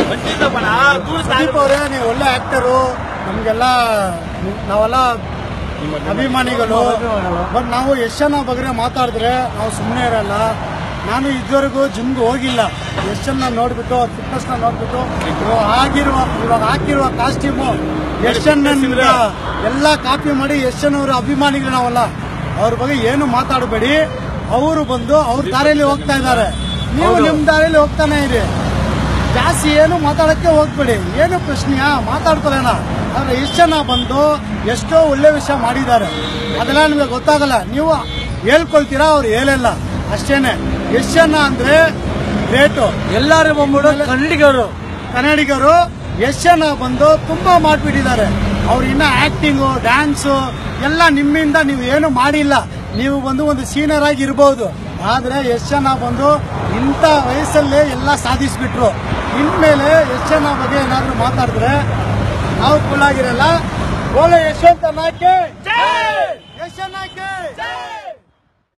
ಸುದೀಪ್ ಅವರೇ ನೀವು ಒಳ್ಳೆ ಆಕ್ಟರು ನಮ್ಗೆಲ್ಲ ನಾವೆಲ್ಲ ಅಭಿಮಾನಿಗಳು ಬಟ್ ನಾವು ಎಷ್ಟು ಜನ ಬಗ್ಗೆ ಮಾತಾಡಿದ್ರೆ ನಾವು ಸುಮ್ಮನೆ ಇರಲ್ಲ ನಾನು ಇದುವರೆಗೂ ಜಿಮ್ಗೆ ಹೋಗಿಲ್ಲ ಎಷ್ಟು ಜನ ನೋಡ್ಬಿಟ್ಟು ಫಿಟ್ನೆಸ್ ನ ನೋಡ್ಬಿಟ್ಟು ಇವಾಗ ಆಗಿರುವ ಇವಾಗ ಹಾಕಿರುವ ಕಾಸ್ಟ್ಯೂಮು ಎಷ್ಟು ಜನ ಎಲ್ಲ ಕಾಪಿ ಮಾಡಿ ಎಷ್ಟು ಜನ ಅವ್ರ ಅಭಿಮಾನಿಗಳು ನಾವಲ್ಲ ಅವ್ರ ಬಗ್ಗೆ ಏನು ಮಾತಾಡಬೇಡಿ ಅವರು ಬಂದು ಅವ್ರ ದಾರಿಯಲ್ಲಿ ಹೋಗ್ತಾ ಇದ್ದಾರೆ ನೀವು ನಿಮ್ ದಾರಿಯಲ್ಲಿ ಹೋಗ್ತಾನೆ ಇರಿ ಜಾಸ್ತಿ ಏನು ಮಾತಾಡಕ್ಕೆ ಹೋಗ್ಬೇಡಿ ಏನು ಪ್ರಶ್ನೆಯಾ ಮಾತಾಡ್ತಾರೇನ ಆದ್ರೆ ಎಷ್ಟು ಜನ ಬಂದು ಎಷ್ಟೋ ಒಳ್ಳೆ ವಿಷಯ ಮಾಡಿದ್ದಾರೆ ಅದೆಲ್ಲ ನಿಮಗೆ ಗೊತ್ತಾಗಲ್ಲ ನೀವು ಹೇಳ್ಕೊಳ್ತೀರಾ ಅವ್ರು ಹೇಳಲ್ಲ ಅಷ್ಟೇನೆ ಎಷ್ಟು ಜನ ಅಂದ್ರೆ ರೇಟು ಎಲ್ಲಾರು ಬಂದ್ಬಿಡು ಕನ್ನಡಿಗರು ಕನ್ನಡಿಗರು ಎಷ್ಟು ಜನ ಬಂದು ತುಂಬಾ ಮಾಡ್ಬಿಟ್ಟಿದ್ದಾರೆ ಅವ್ರು ಇನ್ನ ಆಕ್ಟಿಂಗು ಡ್ಯಾನ್ಸು ಎಲ್ಲ ನಿಮ್ಮಿಂದ ನೀವು ಏನು ಮಾಡಿಲ್ಲ ನೀವು ಬಂದು ಒಂದು ಸೀನಿಯರ್ ಆಗಿ ಇರ್ಬೋದು ಆದ್ರೆ ಎಷ್ಟು ಜನ ಬಂದು ಇಂಥ ವಯಸ್ಸಲ್ಲೇ ಎಲ್ಲ ಸಾಧಿಸ್ಬಿಟ್ರು ಇನ್ಮೇಲೆ ಎಷ್ಟು ಜನ ಬಗ್ಗೆ ಏನಾದ್ರು ಮಾತಾಡಿದ್ರೆ ನಾವು ಕುಳ್ಳಾಗಿರಲ್ಲ ಓಲೆ ಯಶವಂತ ನಾಯ್ಕೆ